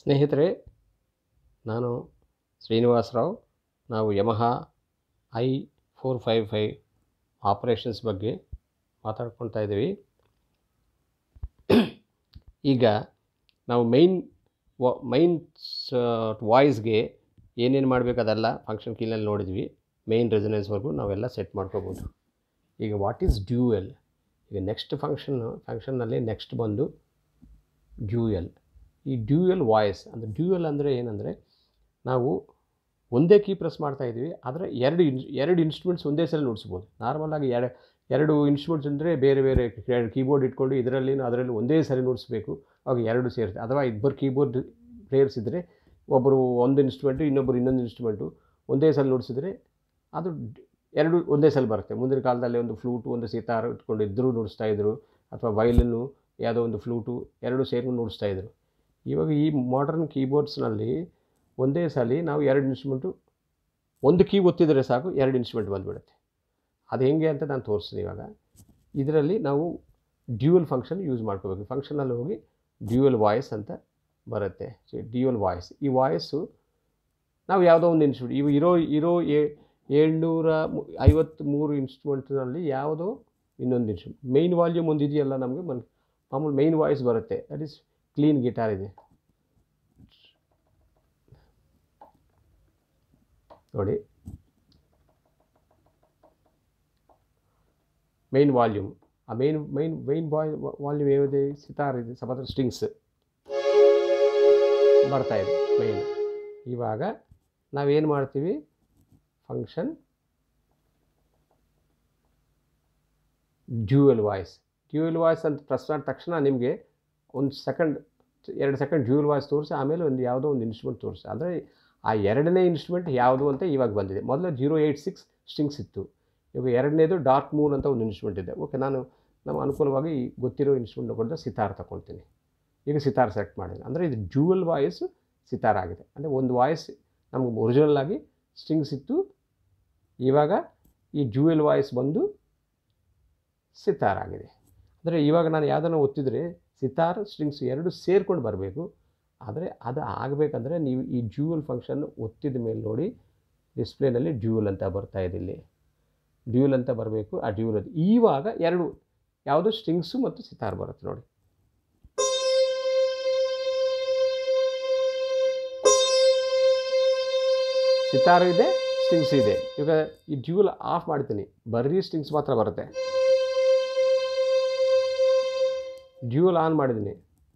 ಸ್ನೇಹಿತರೆ ನಾನು ಶ್ರೀನಿವಾಸರಾವ್ ನಾವು Yamaha I four five five operations ಬಗ್ಗೆ ಮಾತಾಡ್ಕೊಳ್ತಾ ಇದ್ದೀವಿ ಈಗ ನಾವು ಮೈನ್ ವ ಮೈನ್ ವಾಯ್ಸ್ಗೆ ಏನೇನು ಮಾಡಬೇಕು ಅದೆಲ್ಲ ಫಂಕ್ಷನ್ ಕೀನಲ್ಲಿ ನೋಡಿದ್ವಿ ಮೈನ್ ರೆಸನೆನ್ಸ್ವರೆಗೂ ನಾವೆಲ್ಲ ಸೆಟ್ ಮಾಡ್ಕೋಬೋದು ಈಗ ವಾಟ್ ಈಸ್ ಡ್ಯೂಯಲ್ ಈಗ ನೆಕ್ಸ್ಟ್ ಫಂಕ್ಷನ್ ಫಂಕ್ಷನ್ನಲ್ಲಿ ನೆಕ್ಸ್ಟ್ ಬಂದು ಡ್ಯೂಯಲ್ ಈ ಡ್ಯೂಯಲ್ ವಾಯ್ಸ್ ಅಂದರೆ ಡ್ಯೂಯಲ್ ಅಂದರೆ ಏನಂದರೆ ನಾವು ಒಂದೇ ಕೀ ಪ್ರೆಸ್ ಮಾಡ್ತಾ ಇದ್ದೀವಿ ಆದರೆ ಎರಡು ಇನ್ ಎರಡು ಇನ್ಸ್ಟ್ರೂಮೆಂಟ್ಸ್ ಒಂದೇ ಸಲ ನುಡಿಸ್ಬೋದು ನಾರ್ಮಲಾಗಿ ಎರಡು ಎರಡು ಇನ್ಸ್ಟ್ರೂಮೆಂಟ್ಸ್ ಅಂದರೆ ಬೇರೆ ಬೇರೆ ಎರಡು ಕೀಬೋರ್ಡ್ ಇಟ್ಕೊಂಡು ಇದರಲ್ಲಿ ಅದರಲ್ಲಿ ಒಂದೇ ಸರಿ ನುಡಿಸ್ಬೇಕು ಅವಾಗ ಎರಡು ಸೇರುತ್ತೆ ಅಥವಾ ಇಬ್ಬರು ಕೀಬೋರ್ಡ್ ಪ್ಲೇಯರ್ಸ್ ಇದ್ದರೆ ಒಬ್ಬರು ಒಂದು ಇನ್ಸ್ಟ್ರೂಮೆಂಟು ಇನ್ನೊಬ್ಬರು ಇನ್ನೊಂದು ಇನ್ಸ್ಟ್ರೂಮೆಂಟು ಒಂದೇ ಸಲ ನುಡಿಸಿದ್ರೆ ಅದು ಎರಡು ಒಂದೇ ಸಲ ಬರುತ್ತೆ ಮುಂದಿನ ಕಾಲದಲ್ಲಿ ಒಂದು ಫ್ಲೂಟು ಒಂದು ಸಿತಾರ್ ಇಟ್ಕೊಂಡು ಇದ್ದರೂ ನುಡಿಸ್ತಾ ಇದ್ರು ಅಥವಾ ವೈಲಿನ್ನು ಯಾವುದೋ ಒಂದು ಫ್ಲೂಟು ಎರಡು ಸೇರ್ಕೊಂಡು ನುಡಿಸ್ತಾ ಇದ್ರು ಇವಾಗ ಈ ಮಾಡರ್ನ್ ಕೀಬೋರ್ಡ್ಸ್ನಲ್ಲಿ ಒಂದೇ ಸಲ ನಾವು ಎರಡು ಇನ್ಸ್ಟ್ರೂಮೆಂಟು ಒಂದು ಕೀ ಒತ್ತಿದರೆ ಸಾಕು ಎರಡು ಇನ್ಸ್ಟ್ರೂಮೆಂಟ್ ಬಂದುಬಿಡುತ್ತೆ ಅದು ಹೆಂಗೆ ಅಂತ ನಾನು ತೋರಿಸ್ತೀನಿ ಇವಾಗ ಇದರಲ್ಲಿ ನಾವು ಡ್ಯೂಯಲ್ ಫಂಕ್ಷನ್ ಯೂಸ್ ಮಾಡ್ಕೋಬೇಕು ಫಂಕ್ಷನಲ್ಲಿ ಹೋಗಿ ಡ್ಯೂಯಲ್ ವಾಯ್ಸ್ ಅಂತ ಬರುತ್ತೆ ಸೊ ಡ್ಯೂಯಲ್ ವಾಯ್ಸ್ ಈ ವಾಯ್ಸು ನಾವು ಯಾವುದೋ ಒಂದು ಇನ್ಸ್ಟ್ರೂಮೆಂಟ್ ಇವು ಇರೋ ಇರೋ ಏಳ್ನೂರ ಐವತ್ತ್ಮೂರು ಇನ್ಸ್ಟ್ರೂಮೆಂಟ್ನಲ್ಲಿ ಯಾವುದೋ ಇನ್ನೊಂದು ಇನ್ಸ್ಟ್ರೂಮೆಂಟ್ ಮೈನ್ ವಾಲ್ಯೂಮ್ ಒಂದು ಇದೆಯಲ್ಲ ನಮಗೆ ಮನ್ ಮಾಮೂಲು ಮೈನ್ ವಾಯ್ಸ್ ಬರುತ್ತೆ ದಟ್ ಈಸ್ ಕ್ಲೀನ್ ಗಿಟಾರ್ ಇದೆ ನೋಡಿ ಮೈನ್ ವಾಲ್ಯೂಮ್ ಆ ಮೈನ್ ಮೈನ್ ಮೈನ್ ವಾಯ್ ವಾಲ್ಯೂಮ್ ಏನಿದೆ ಸಿತಾರ್ ಇದೆ ಸ್ವಲ್ಪ ಸ್ಟ್ರಿಂಗ್ಸ್ ಬರ್ತಾ ಇದೆ ಮೈನ್ ಇವಾಗ ನಾವೇನು ಮಾಡ್ತೀವಿ function dual voice dual voice ಅಂತ ಪ್ರೆಸ್ ಮಾಡಿದ ತಕ್ಷಣ ನಿಮಗೆ ಒಂದು ಸೆಕೆಂಡ್ ಎರಡು ಸೆಕೆಂಡ್ ಡ್ಯೂಯಲ್ ವಾಯ್ಸ್ ತೋರಿಸಿ ಆಮೇಲೆ ಒಂದು ಯಾವುದೋ ಒಂದು ಇನ್ಸ್ಟ್ರೂಮೆಂಟ್ ತೋರಿಸಿ ಅಂದರೆ ಆ ಎರಡನೇ ಇನ್ಸ್ಟ್ರೂಮೆಂಟ್ ಯಾವುದು ಅಂತ ಇವಾಗ ಬಂದಿದೆ ಮೊದಲು ಜೀರೋ ಏಯ್ಟ್ ಸಿಕ್ಸ್ ಸ್ಟ್ರಿಂಗ್ಸ್ ಇತ್ತು ಇವಾಗ ಎರಡನೇದು ಡಾರ್ಕ್ ಮೂನ್ ಅಂತ ಒಂದು ಇನ್ಸ್ಟ್ರೂಮೆಂಟ್ ಇದೆ ಓಕೆ ನಾನು ನಮ್ಮ ಅನುಕೂಲವಾಗಿ ಗೊತ್ತಿರೋ ಇನ್ಸ್ಟ್ರೂಮೆಂಟ್ ತಗೊಂಡು ಸಿತಾರ್ ತಗೊಳ್ತೀನಿ ಈಗ ಸಿತಾರ್ ಸೆಲೆಕ್ಟ್ ಮಾಡಿದ್ದೀನಿ ಅಂದರೆ ಇದು ಡ್ಯೂಯಲ್ ವಾಯ್ಸ್ ಸಿತಾರ್ ಆಗಿದೆ ಅಂದರೆ ಒಂದು ವಾಯ್ಸ್ ನಮಗೆ ಒರಿಜಿನಲ್ ಆಗಿ ಸ್ಟ್ರಿಂಗ್ಸ್ ಇತ್ತು ಇವಾಗ ಈ ಡ್ಯೂಯಲ್ ವಾಯ್ಸ್ ಬಂದು ಸಿತಾರ್ ಆಗಿದೆ ಅಂದರೆ ಇವಾಗ ನಾನು ಯಾವುದನ್ನು ಒತ್ತಿದರೆ ಸಿತಾರ್ ಸ್ಟ್ರಿಂಗ್ಸ್ ಎರಡು ಸೇರ್ಕೊಂಡು ಬರಬೇಕು ಆದರೆ ಅದು ಆಗಬೇಕಂದ್ರೆ ನೀವು ಈ ಡ್ಯೂಯಲ್ ಫಂಕ್ಷನ್ ಒತ್ತಿದ ಮೇಲೆ ನೋಡಿ ಡಿಸ್ಪ್ಲೇನಲ್ಲಿ ಡ್ಯೂಯಲ್ ಅಂತ ಬರ್ತಾ ಇದೆ ಇಲ್ಲಿ ಡ್ಯೂಯಲ್ ಅಂತ ಬರಬೇಕು ಆ ಡ್ಯೂಯಲ್ ಅದು ಇವಾಗ ಎರಡು ಯಾವುದು ಸ್ಟ್ರಿಂಗ್ಸು ಮತ್ತು ಸಿತಾರ್ ಬರುತ್ತೆ ನೋಡಿ ಸಿತಾರ್ ಇದೆ ಸ್ಟ್ರಿಂಗ್ಸ್ ಇದೆ ಇವಾಗ ಈ ಡ್ಯೂಲ್ ಆಫ್ ಮಾಡ್ತೀನಿ ಬರೀ ಸ್ಟ್ರಿಂಗ್ಸ್ ಮಾತ್ರ ಬರುತ್ತೆ ಡ್ಯೂಲ್ ಆನ್ ಮಾಡಿದ್ದೀನಿ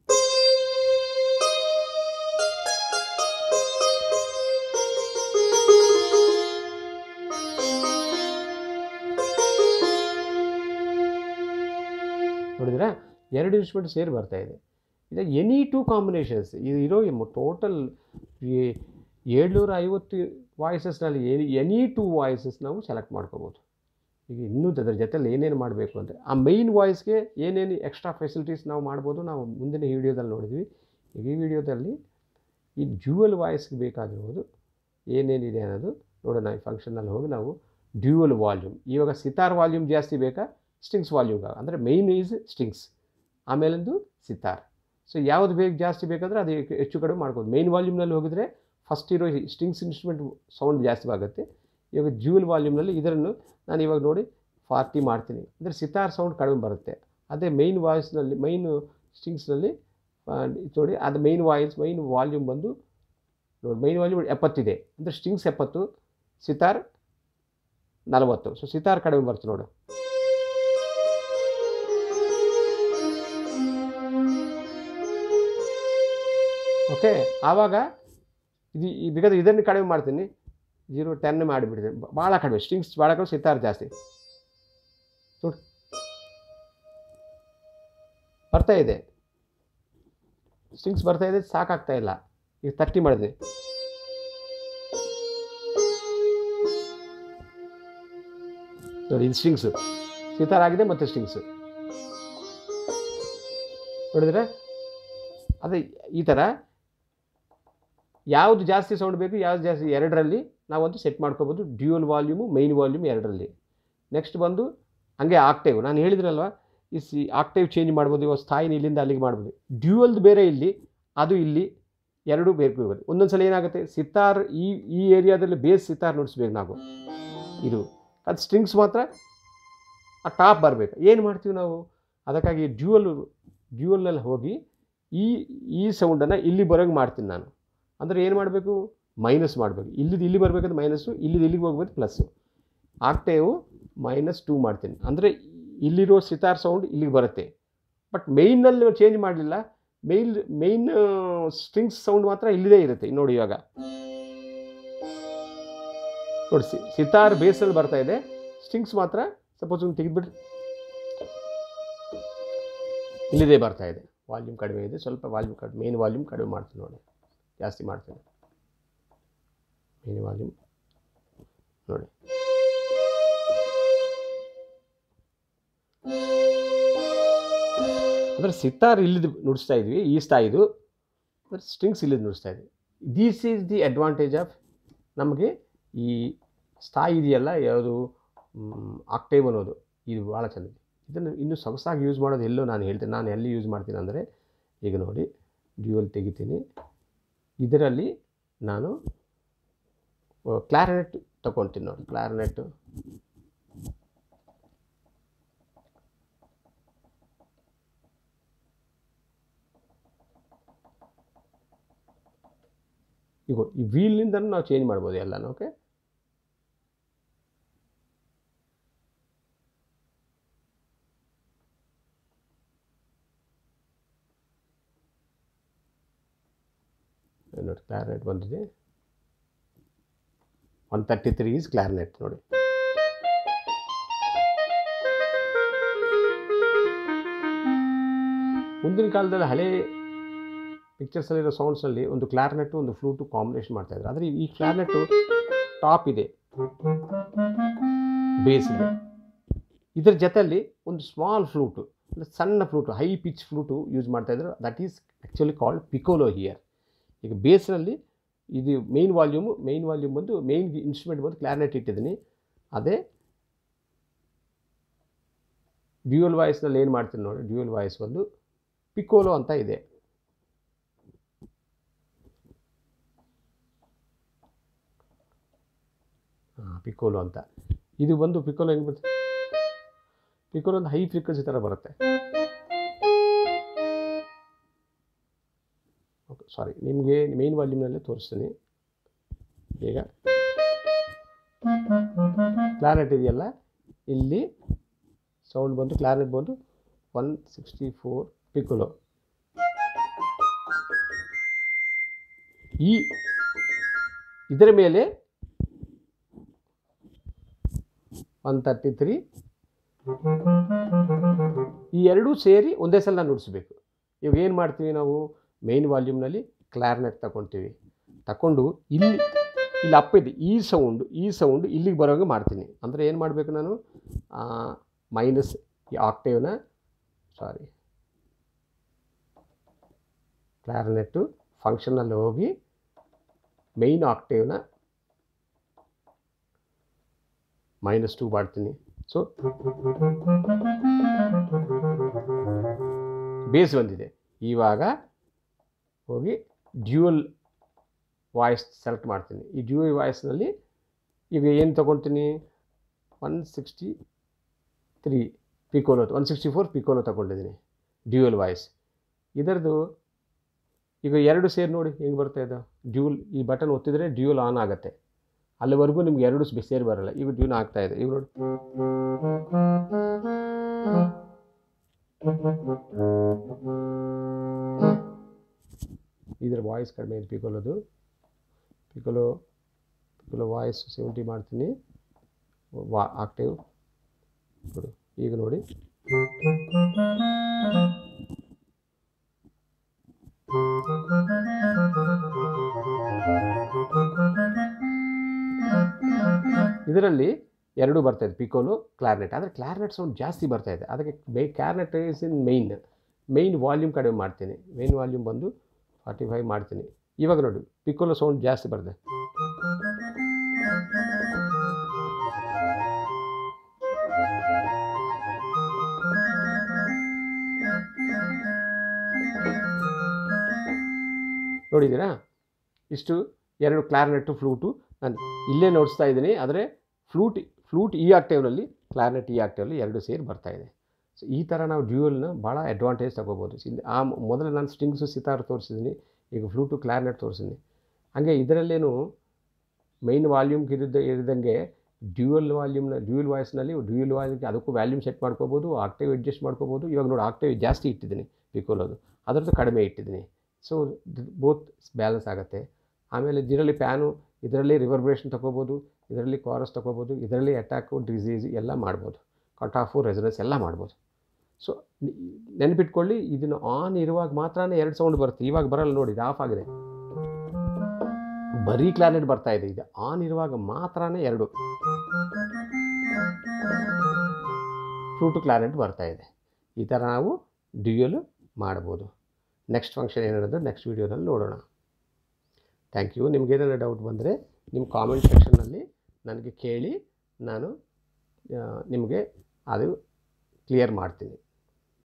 ನೋಡಿದ್ರೆ ಎರಡು ಇನ್ಸ್ಟ್ರೂಮೆಂಟ್ ಸೇರಿ ಬರ್ತಾ ಇದೆ ಇದು ಎನಿ ಟೂ ಕಾಂಬಿನೇಷನ್ಸ್ ಇದು ಇರೋ ಟೋಟಲ್ ಏಳ್ನೂರ ಐವತ್ತು ವಾಯ್ಸಸ್ನಲ್ಲಿ ಎನಿ ಎನಿ ಟೂ ವಾಯ್ಸಸ್ ನಾವು ಸೆಲೆಕ್ಟ್ ಮಾಡ್ಕೋಬೋದು ಈಗ ಇನ್ನೂ ಅದರ ಜೊತೆಲಿ ಏನೇನು ಮಾಡಬೇಕು ಅಂದರೆ ಆ ಮೈನ್ ವಾಯ್ಸ್ಗೆ ಏನೇನು ಎಕ್ಸ್ಟ್ರಾ ಫೆಸಿಲಿಟೀಸ್ ನಾವು ಮಾಡ್ಬೋದು ನಾವು ಮುಂದಿನ ವಿಡಿಯೋದಲ್ಲಿ ನೋಡಿದ್ವಿ ಈಗ ಈ ವಿಡಿಯೋದಲ್ಲಿ ಈ ಡ್ಯೂಯಲ್ ವಾಯ್ಸ್ಗೆ ಬೇಕಾಗಿರೋದು ಏನೇನಿದೆ ಅನ್ನೋದು ನೋಡೋಣ ಈ ಫಂಕ್ಷನಲ್ಲಿ ಹೋಗಿ ನಾವು ಡ್ಯೂಯಲ್ ವಾಲ್ಯೂಮ್ ಇವಾಗ ಸಿತಾರ್ ವಾಲ್ಯೂಮ್ ಜಾಸ್ತಿ ಬೇಕಾ ಸ್ಟ್ರಿಂಗ್ಸ್ ವಾಲ್ಯೂಮ್ ಅಂದರೆ ಮೈನ್ ಈಸ್ ಸ್ಟ್ರಿಂಗ್ಸ್ ಆಮೇಲಿಂದು ಸಿತಾರ್ ಸೊ ಯಾವುದು ಬೇಕು ಜಾಸ್ತಿ ಬೇಕಾದರೆ ಅದು ಹೆಚ್ಚು ಕಡಿಮೆ ಮಾಡ್ಬೋದು ಮೈನ್ ವಾಲ್ಯೂಮ್ನಲ್ಲಿ ಹೋಗಿದ್ರೆ ಫಸ್ಟ್ ಇರೋ ಸ್ಟ್ರಿಂಗ್ಸ್ ಇನ್ಸ್ಟ್ರೂಮೆಂಟ್ ಸೌಂಡ್ ಜಾಸ್ತಿ ಆಗುತ್ತೆ ಇವಾಗ ಜ್ಯೂಲ್ ವಾಲ್ಯೂಮ್ನಲ್ಲಿ ಇದನ್ನು ನಾನು ಇವಾಗ ನೋಡಿ ಫಾರ್ಟಿ ಮಾಡ್ತೀನಿ ಅಂದರೆ ಸಿತಾರ್ ಸೌಂಡ್ ಕಡಿಮೆ ಬರುತ್ತೆ ಅದೇ ಮೈನ್ ವಾಯ್ಸ್ನಲ್ಲಿ ಮೈನ್ ಸ್ಟ್ರಿಂಗ್ಸ್ನಲ್ಲಿ ನೋಡಿ ಅದು ಮೈನ್ ವಾಯ್ಸ್ ಮೈನ್ ವಾಲ್ಯೂಮ್ ಬಂದು ನೋಡಿ ಮೈನ್ ವಾಲ್ಯೂಮ್ ಎಪ್ಪತ್ತಿದೆ ಅಂದರೆ ಸ್ಟ್ರಿಂಗ್ಸ್ ಎಪ್ಪತ್ತು ಸಿತಾರ್ ನಲವತ್ತು ಸೊ ಸಿತಾರ್ ಕಡಿಮೆ ಬರುತ್ತೆ ನೋಡು ಓಕೆ ಆವಾಗ ಇದು ಈ ಬೇಕಾದ್ರೆ ಇದನ್ನು ಕಡಿಮೆ ಮಾಡ್ತೀನಿ ಜೀರೋ ಟೆನ್ ಮಾಡಿಬಿಡ್ತೀನಿ ಭಾಳ ಕಡಿಮೆ ಸ್ಟ್ರಿಂಗ್ಸ್ ಭಾಳ ಕಡಿಮೆ ಸಿತಾರ್ ಜಾಸ್ತಿ ನೋಡಿ ಬರ್ತಾ ಇದೆ ಸ್ಟ್ರಿಂಗ್ಸ್ ಬರ್ತಾ ಇದೆ ಸಾಕಾಗ್ತಾ ಇಲ್ಲ ಈಗ ತರ್ಟಿ ಮಾಡಿದೆ ನೋಡಿ ಇದು ಸ್ಟ್ರಿಂಗ್ಸು ಸಿತಾರ್ ಆಗಿದೆ ಮತ್ತು ಸ್ಟ್ರಿಂಗ್ಸು ನೋಡಿದ್ರೆ ಅದೇ ಈ ಥರ ಯಾವುದು ಜಾಸ್ತಿ ಸೌಂಡ್ ಬೇಕು ಯಾವ್ದು ಜಾಸ್ತಿ ಎರಡರಲ್ಲಿ ನಾವಂತೂ ಸೆಟ್ ಮಾಡ್ಕೋಬೋದು ಡ್ಯೂಯಲ್ ವಾಲ್ಯೂಮು ಮೈನ್ ವಾಲ್ಯೂಮ್ ಎರಡರಲ್ಲಿ ನೆಕ್ಸ್ಟ್ ಬಂದು ಹಂಗೆ ಆಕ್ಟೇವ್ ನಾನು ಹೇಳಿದ್ರಲ್ವ ಈ ಸಿ ಆಕ್ಟೇವ್ ಚೇಂಜ್ ಮಾಡ್ಬೋದು ಇವಾಗ ಸ್ಥಾಯಿನ ಇಲ್ಲಿಂದ ಅಲ್ಲಿಗೆ ಮಾಡ್ಬೋದು ಡ್ಯೂಯಲ್ದು ಬೇರೆ ಇಲ್ಲಿ ಅದು ಇಲ್ಲಿ ಎರಡು ಬೇಕು ಇರುತ್ತೆ ಒಂದೊಂದು ಸಲ ಏನಾಗುತ್ತೆ ಸಿತಾರ್ ಈ ಈ ಏರಿಯಾದಲ್ಲಿ ಬೇಸ್ ಸಿತಾರ್ ನುಡಿಸ್ಬೇಕು ನಾವು ಇದು ಅದು ಸ್ಟ್ರಿಂಗ್ಸ್ ಮಾತ್ರ ಆ ಟಾಪ್ ಬರಬೇಕು ಏನು ಮಾಡ್ತೀವಿ ನಾವು ಅದಕ್ಕಾಗಿ ಡ್ಯೂಯಲ್ ಡ್ಯೂಯಲ್ನಲ್ಲಿ ಹೋಗಿ ಈ ಈ ಸೌಂಡನ್ನು ಇಲ್ಲಿ ಬರೋಂಗೆ ಮಾಡ್ತೀನಿ ನಾನು ಅಂದರೆ ಏನು ಮಾಡಬೇಕು ಮೈನಸ್ ಮಾಡಬೇಕು ಇಲ್ಲಿದ್ದು ಇಲ್ಲಿ ಬರಬೇಕಾದ್ರೆ ಮೈನಸ್ಸು ಇಲ್ಲಿದ್ದು ಇಲ್ಲಿಗೆ ಹೋಗ್ಬೇಕು ಪ್ಲಸ್ಸು ಆಕ್ಟೇವು ಮೈನಸ್ ಟೂ ಮಾಡ್ತೀನಿ ಅಂದರೆ ಇಲ್ಲಿರೋ ಸಿತಾರ್ ಸೌಂಡ್ ಇಲ್ಲಿಗೆ ಬರುತ್ತೆ ಬಟ್ ಮೇಯ್ನಲ್ಲಿ ಚೇಂಜ್ ಮಾಡಲಿಲ್ಲ ಮೇಯ್ನ್ ಮೇಯ್ನ್ ಸ್ಟ್ರಿಂಗ್ಸ್ ಸೌಂಡ್ ಮಾತ್ರ ಇಲ್ಲಿದೆ ಇರುತ್ತೆ ನೋಡಿ ಇವಾಗ ನೋಡಿ ಸಿ ಸಿತಾರ್ ಬೇಸಲ್ಲಿ ಬರ್ತಾ ಇದೆ ಸ್ಟ್ರಿಂಗ್ಸ್ ಮಾತ್ರ ಸಪೋಸ್ ಒಂದು ತೆಗೆದ್ಬಿಟ್ರೆ ಇಲ್ಲಿದೆ ಬರ್ತಾ ಇದೆ ವಾಲ್ಯೂಮ್ ಕಡಿಮೆ ಇದೆ ಸ್ವಲ್ಪ ವಾಲ್ಯೂಮ್ ಕಡಿಮೆ ಮೇನ್ ವಾಲ್ಯೂಮ್ ಕಡಿಮೆ ಮಾಡ್ತೀನಿ ನೋಡಿ ಜಾಸ್ತಿ ಮಾಡ್ತೀನಿ ಮೇನ್ ವಾಲ್ಯೂಮ್ ನೋಡಿ ಅಂದರೆ ಸಿತಾರ್ ಇಲ್ಲಿದ್ದು ನುಡಿಸ್ತಾ ಇದ್ವಿ ಈ ಸ್ಥಾಯಿದು ಬಟ್ ಸ್ಟ್ರಿಂಗ್ಸ್ ಇಲ್ಲಿದ್ದು ನುಡಿಸ್ತಾ ಇದ್ವಿ this is the advantage of ನಮಗೆ ಈ ಸ್ಥಾಯಿ ಇದೆಯಲ್ಲ ಯಾವುದು ಆಕ್ಟೇವ್ ಅನ್ನೋದು ಇದು ಭಾಳ ಚೆನ್ನಾಗಿದೆ ಇದನ್ನು ಇನ್ನೂ ಸೊಗಸಾಗಿ ಯೂಸ್ ಮಾಡೋದು ಎಲ್ಲೋ ನಾನು ಹೇಳ್ತೇನೆ ನಾನು ಎಲ್ಲಿ ಯೂಸ್ ಮಾಡ್ತೀನಿ ಅಂದರೆ ಈಗ ನೋಡಿ ಡ್ಯೂಯಲ್ ತೆಗಿತೀನಿ ಇದರಲ್ಲಿ ನಾನು ಕ್ಲಾರಿನೆಟ್ ತಗೊಳ್ತೀನಿ ನೋಡಿ ಕ್ಲಾರಿನೆಟ್ ಈಗ ಈ ವೀಲ್ನಿಂದ ನಾವು ಚೇಂಜ್ ಮಾಡ್ಬೋದು ಎಲ್ಲನೂ ಓಕೆ ನೋಡಿ ಕ್ಲಾರಿನೆಟ್ ಬಂದಿದೆ one thirty three is clarinet ನೋಡಿ ಮುಂದಿನ ಕಾಲದಲ್ಲಿ ಹಳೆ ಪಿಕ್ಚರ್ಸಲ್ಲಿರೋ ಸೌಂಡ್ಸಲ್ಲಿ ಒಂದು ಕ್ಲಾರ್ನೆಟ್ಟು ಒಂದು ಫ್ಲೂಟು ಕಾಂಬಿನೇಷನ್ ಮಾಡ್ತಾಯಿದ್ರು ಆದರೆ ಈ ಕ್ಲಾರ್ನೆಟ್ಟು ಟಾಪ್ ಇದೆ ಬೇಸ್ ಇದೆ ಇದರ ಜೊತೆಯಲ್ಲಿ ಒಂದು ಸ್ಮಾಲ್ ಫ್ಲೂಟು ಅಂದರೆ ಸಣ್ಣ flute high pitch flute use ಮಾಡ್ತಾಯಿದ್ರು that is actually called piccolo here ಈಗ ಬೇಸ್ನಲ್ಲಿ ಇದು ಮೇನ್ ವಾಲ್ಯೂಮು ಮೇನ್ ವಾಲ್ಯೂಮ್ ಬಂದು ಮೇನ್ ಇನ್ಸ್ಟ್ರೂಮೆಂಟ್ ಬಂದು ಕ್ಲಾರಿನೆಟ್ ಇಟ್ಟಿದ್ದೀನಿ ಅದೇ ಡ್ಯೂಯಲ್ ವಾಯ್ಸ್ನಲ್ಲಿ ಏನು ಮಾಡ್ತೀನಿ ನೋಡಿ ಡ್ಯೂಯಲ್ ವಾಯ್ಸ್ ಬಂದು ಪಿಕೋಲೋ ಅಂತ ಇದೆ ಹಾಂ ಪಿಕೋಲೋ ಅಂತ ಇದು ಬಂದು ಪಿಕೋಲೋ ಹೆಂಗೆ ಬರುತ್ತೆ ಪಿಕೋಲೋ ಒಂದು ಹೈ ಫ್ರೀಕ್ವೆನ್ಸಿ ಥರ ಬರುತ್ತೆ ಓಕೆ ಸಾರಿ ನಿಮಗೆ ಮೇನ್ ವಾಲ್ಯೂಮ್ನಲ್ಲೇ ತೋರಿಸ್ತೀನಿ ಈಗ ಕ್ಲಾರಿನೆಟ್ ಇದೆಯಲ್ಲ ಇಲ್ಲಿ ಸೌಂಡ್ ಬಂದು ಕ್ಲಾರಿನೆಟ್ ಬಂದು ಒನ್ ಸಿಕ್ಸ್ಟಿ ಫೋರ್ ಪಿಕೋಲೋ ಈ ಇದರ ಮೇಲೆ ಒನ್ ತರ್ಟಿ ತ್ರೀ ಈ ಎರಡೂ ಸೇರಿ ಒಂದೇ ಸಲ ನುಡಿಸ್ಬೇಕು ಇವಾಗ ಏನು ಮಾಡ್ತೀವಿ ನಾವು ಮೇನ್ ವಾಲ್ಯೂಮ್ನಲ್ಲಿ ಕ್ಲಾರ್ನೆಟ್ ತಗೊಳ್ತೀವಿ ತಗೊಂಡು ಇಲ್ಲಿ ಇಲ್ಲಿ ಅಪ್ ಇದೆ ಈ ಸೌಂಡ್ ಈ ಸೌಂಡ್ ಇಲ್ಲಿಗೆ ಬರೋಂಗೆ ಮಾಡ್ತೀನಿ ಅಂದರೆ ಏನು ಮಾಡಬೇಕು ನಾನು ಮೈನಸ್ ಈ ಆಕ್ಟೇವ್ನ ಸಾರಿ ಕ್ಲಾರ್ನೆಟ್ಟು ಫಂಕ್ಷನಲ್ಲಿ ಹೋಗಿ ಮೈನ್ ಆಕ್ಟೇವ್ನ ಮೈನಸ್ ಟು ಮಾಡ್ತೀನಿ ಸೊ ಬೇಸ್ ಬಂದಿದೆ ಇವಾಗ ಹೋಗಿ ಡ್ಯೂಯಲ್ ವಾಯ್ಸ್ ಸೆಲೆಕ್ಟ್ ಮಾಡ್ತೀನಿ ಈ ಡ್ಯೂಯಲ್ ವಾಯ್ಸ್ನಲ್ಲಿ ಈಗ ಏನು ತೊಗೊಳ್ತೀನಿ one sixty three piccolo one sixty four piccolo ತೊಗೊಂಡಿದ್ದೀನಿ ಡ್ಯೂಯಲ್ ವಾಯ್ಸ್ ಇದರದು ಈಗ ಎರಡು ಸೇರಿ ನೋಡಿ ಹೆಂಗೆ ಬರ್ತಾ ಇದೆ ಡ್ಯೂಲ್ ಈ ಬಟನ್ ಒತ್ತಿದರೆ ಡ್ಯೂಲ್ ಆನ್ ಆಗುತ್ತೆ ಅಲ್ಲಿವರೆಗೂ ನಿಮ್ಗೆ ಎರಡು ಸೇರಿ ಬರಲ್ಲ ಈಗ ಡ್ಯೂನ್ ಆಗ್ತಾ ಇದೆ ಈಗ ನೋಡಿ ಇದರ ವಾಯ್ಸ್ ಕಡಿಮೆ ಇದೆ ಪಿಕೋಲೋದು ಪಿಕೋಲೋ ಪಿಕೋಲೋ ವಾಯ್ಸ್ ಸೆವೆಂಟಿ ಮಾಡ್ತೀನಿ ವಾ ಆಕ್ಟಿವ್ ಕೊಡು ಈಗ ನೋಡಿ ಇದರಲ್ಲಿ ಎರಡು ಬರ್ತಾ ಇದೆ ಪಿಕೋಲು ಕ್ಲಾರ್ನೆಟ್ ಆದರೆ ಕ್ಲಾರ್ನೆಟ್ ಸೌಂಡ್ ಜಾಸ್ತಿ ಬರ್ತಾ ಇದೆ ಅದಕ್ಕೆ my clarinet is in main main volume ಕಡಿಮೆ ಮಾಡ್ತೀನಿ ಮೈನ್ ವಾಲ್ಯೂಮ್ ಬಂದು ಫಾರ್ಟಿ ಫೈವ್ ಮಾಡ್ತೀನಿ ಇವಾಗ ನೋಡಿ ಪಿಕೋಲೋ ಸೌಂಡ್ ಜಾಸ್ತಿ ಬರ್ತದೆ ನೋಡಿದ್ದೀರಾ ಇಷ್ಟು ಎರಡು ಕ್ಲಾರ್ನೆಟ್ಟು ಫ್ಲೂಟು ನಾನು ಇಲ್ಲೇ ನೋಡಿಸ್ತಾ ಇದ್ದೀನಿ ಆದರೆ ಫ್ಲೂಟ್ ಫ್ಲೂಟ್ ಈ ಆಕ್ಟೇವ್ನಲ್ಲಿ ಕ್ಲಾರ್ನೆಟ್ ಈ ಆಕ್ಟೇವಲ್ಲಿ ಎರಡು ಸೇರಿ ಬರ್ತಾ ಇದೆ ಸೊ ಈ ಥರ ನಾವು ಡ್ಯೂಯಲ್ನ ಭಾಳ ಅಡ್ವಾಂಟೇಜ್ ತಗೋಬೋದು ಇಲ್ಲಿ ಆ ಮೊದಲು ನಾನು ಸ್ಟ್ರಿಂಗ್ಸು ಸಿತಾರ್ ತೋರಿಸಿದ್ದೀನಿ ಈಗ ಫ್ಲೂಟು ಕ್ಲಾರ್ನೆಟ್ ತೋರಿಸಿದ್ದೀನಿ ಹಾಗೆ ಇದರಲ್ಲೇನು ಮೈನ್ ವಾಲ್ಯೂಮ್ಗೆ ಇರಿದ ಇರಿದಂಗೆ ಡ್ಯೂಯಲ್ ವಾಲ್ಯೂಮ್ನ ಡ್ಯೂಯಲ್ ವಾಯ್ಸ್ನಲ್ಲಿ ಡ್ಯೂಯಲ್ ವಾಯ್ಸ್ಗೆ ಅದಕ್ಕೂ ವ್ಯಾಲ್ಯೂಮ್ ಸೆಟ್ ಮಾಡ್ಕೋಬೋದು ಆಕ್ಟೇವ್ ಅಡ್ಜಸ್ಟ್ ಮಾಡ್ಕೋಬೋದು ಇವಾಗ ನೋಡಿ ಆಕ್ಟೇವ್ ಜಾಸ್ತಿ ಇಟ್ಟಿದ್ದೀನಿ ಪಿಕೋಲೋದು ಅದರದ್ದು ಕಡಿಮೆ ಇಟ್ಟಿದ್ದೀನಿ ಸೊ ಬೋತ್ ಬ್ಯಾಲೆನ್ಸ್ ಆಗುತ್ತೆ ಆಮೇಲೆ ಇದರಲ್ಲಿ ಪ್ಯಾನು ಇದರಲ್ಲಿ ರಿವರ್ಬ್ರೇಷನ್ ತಗೋಬೋದು ಇದರಲ್ಲಿ ಕಾರಸ್ ತಗೋಬೋದು ಇದರಲ್ಲಿ ಅಟ್ಯಾಕು ಡಿಸೀಸ್ ಎಲ್ಲ ಮಾಡ್ಬೋದು ಕಟ್ ಆಫು ರೆಸನೆನ್ಸ್ ಎಲ್ಲ ಮಾಡ್ಬೋದು ಸೊ ನೆನಪಿಟ್ಕೊಳ್ಳಿ ಇದನ್ನು ಆನ್ ಇರುವಾಗ ಮಾತ್ರ ಎರಡು ಸೌಂಡ್ ಬರುತ್ತೆ ಇವಾಗ ಬರಲ್ಲ ನೋಡಿ ಇದು ಆಫ್ ಆಗಿದೆ ಬರೀ ಕ್ಲಾರಿನೆಟ್ ಬರ್ತಾ ಇದೆ ಇದು ಆನ್ ಇರುವಾಗ ಮಾತ್ರ ಎರಡು ಫ್ಲೂಟು ಕ್ಲಾರಿನೆಟ್ ಬರ್ತಾ ಇದೆ ಈ ಥರ ನಾವು ಡ್ಯೂಯಲು ಮಾಡ್ಬೋದು ನೆಕ್ಸ್ಟ್ ಫಂಕ್ಷನ್ ಏನಿರೋದು ನೆಕ್ಸ್ಟ್ ವೀಡಿಯೋದಲ್ಲಿ ನೋಡೋಣ ಥ್ಯಾಂಕ್ ಯು ನಿಮ್ಗೇನಾದ್ರು ಡೌಟ್ ಬಂದರೆ ನಿಮ್ಮ ಕಾಮೆಂಟ್ ಸೆಕ್ಷನ್ನಲ್ಲಿ ನನಗೆ ಕೇಳಿ ನಾನು ಆ, ನಿಮಗೆ ಅದು ಕ್ಲಿಯರ್ ಮಾಡ್ತೀನಿ